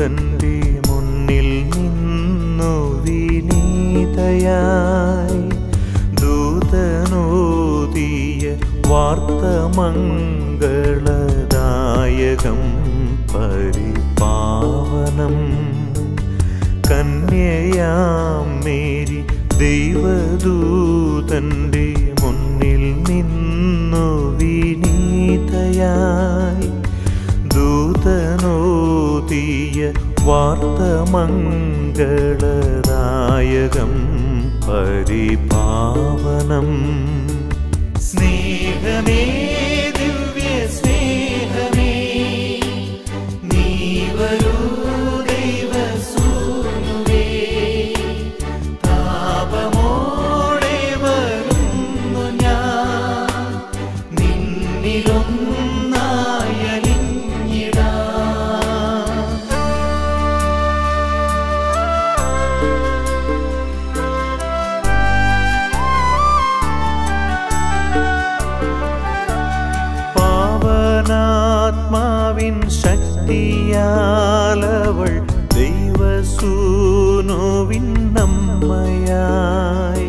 ദൈവദൂതന്റെ മുന്നിൽ നിന്നു വിനീതയായി ദൂതനോദിയ വാർത്തമംഗളദായകം പരിപാവനം കന്യയാം മേരി ദൈവദൂതന്റെ മുന്നിൽ നിന്നു വിനീതയായി ദൂതനോദിയ വാർത്തമംഗളദായകം പരിപാവനം സ്നേഹമേ ദിവ്യ സ്നേഹമേ നീ വരൂ ദൈവസൂനുവേ താപമോടെ വരുന്നു ഞാൻ നിന്നിലൊന്നായലിഞ്ഞിടാം പാവനാത്മാവിൻ ശക്തിയാലവൾ ദൈവസൂനുവിൻ നമ്മയായി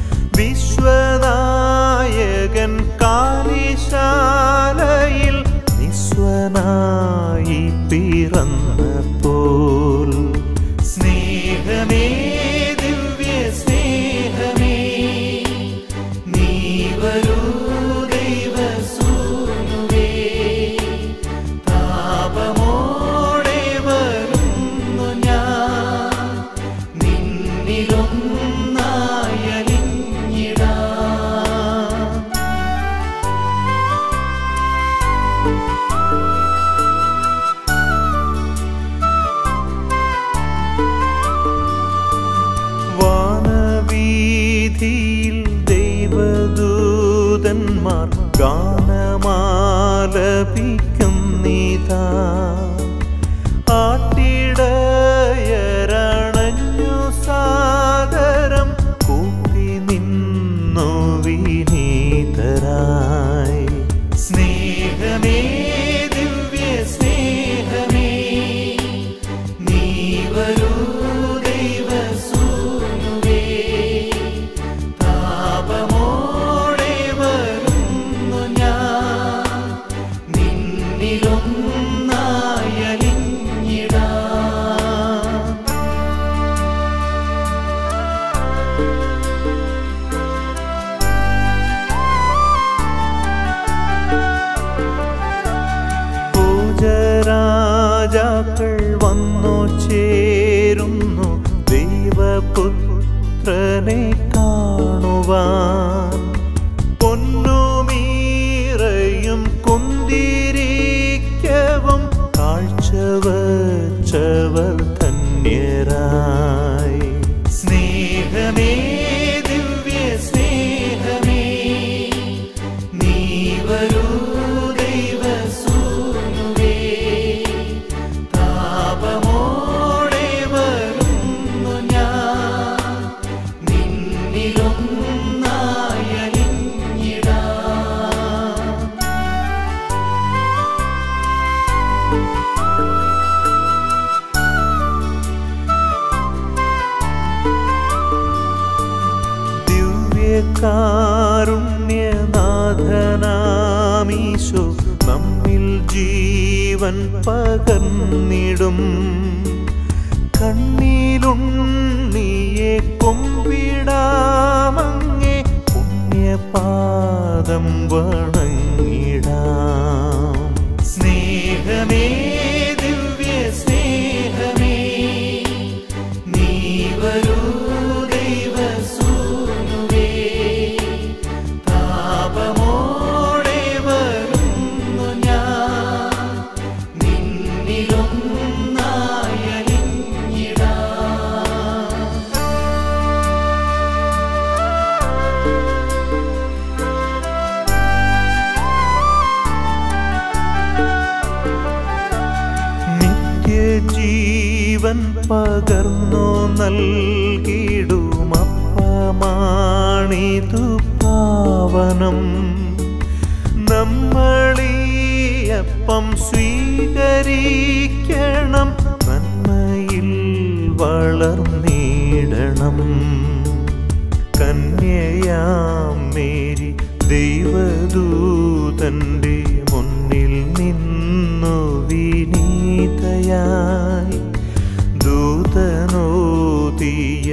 വിശ്വനായകൻ കാലിശാലയിൽ നിസ്വനായി പിറന്നപ്പോൾ സ്നേഹമേ ദിവ്യ സ്നേഹമേ നീ വരൂ ദൈവസൂനുവേ താപമോടെ വരുന്നു ഞാൻ നിന്നിലൊന്നായലിഞ്ഞിടാം വാനവീതിയിൽ ദൈവദൂതന്മാർ ഗാനമാലപിക്കുന്നിതാ ആട്ടിടയരണഞ്ഞു സാദരം കൂപ്പി നിന്നു വിനീതരായി സ്നേഹമേ ദിവ്യ സ്നേഹമേ നീ വരൂ ദൈവസൂനുവേ താപമോടെ വരുന്നു ഞാൻ നിന്നിലൊന്നായലിഞ്ഞിടാം പൂജരാജാക്കൾ വന്നു ചേരുന്നു ദൈവപുത്രനെ കാണുവാൻ പൊന്നുമീറയും കുന്തിരിക്കവും കാഴ്ചവച്ചവർ ധന്യരായി സ്നേഹമേ ദിവ്യ സ്നേഹമേ നീ വരൂ ദൈവസൂനുവേ താപമോടെ വരുന്നു ഞാൻ നിന്നിലൊന്നായലിഞ്ഞിടാം ദിവ്യകാരുണ്യനാഥനാമീശോ നമ്മിൽ ജീവൻ പകർന്നിടും കണ്ണിലുണ്ണിയെ കൊമ്പിടാമങ്ങേ പുണ്യപാദം വണങ്ങിടാം സ്നേഹമേ ദിവ്യ സ്നേഹമേ നീ വരൂ ദൈവസൂനുവേ താപമോടെ വരുന്നു ഞാൻ നിന്നിലൊന്നായലിഞ്ഞിടാം നിത്യജീവൻ പകർന്നു നൽകിടുമപ്പമാണിതു പാവനം നമ്മളീയപ്പം സ്വീകരിക്കണം നന്മ വളർന്നിടണം കന്യയാം മേരി ദൈവദൂതന്റെ മുന്നിൽ നിന്നു വിനീതയായി ദൂതനോതിയ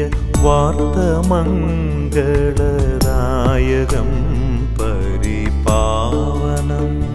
വാർത്തമംഗളദായകം പരിപാവനം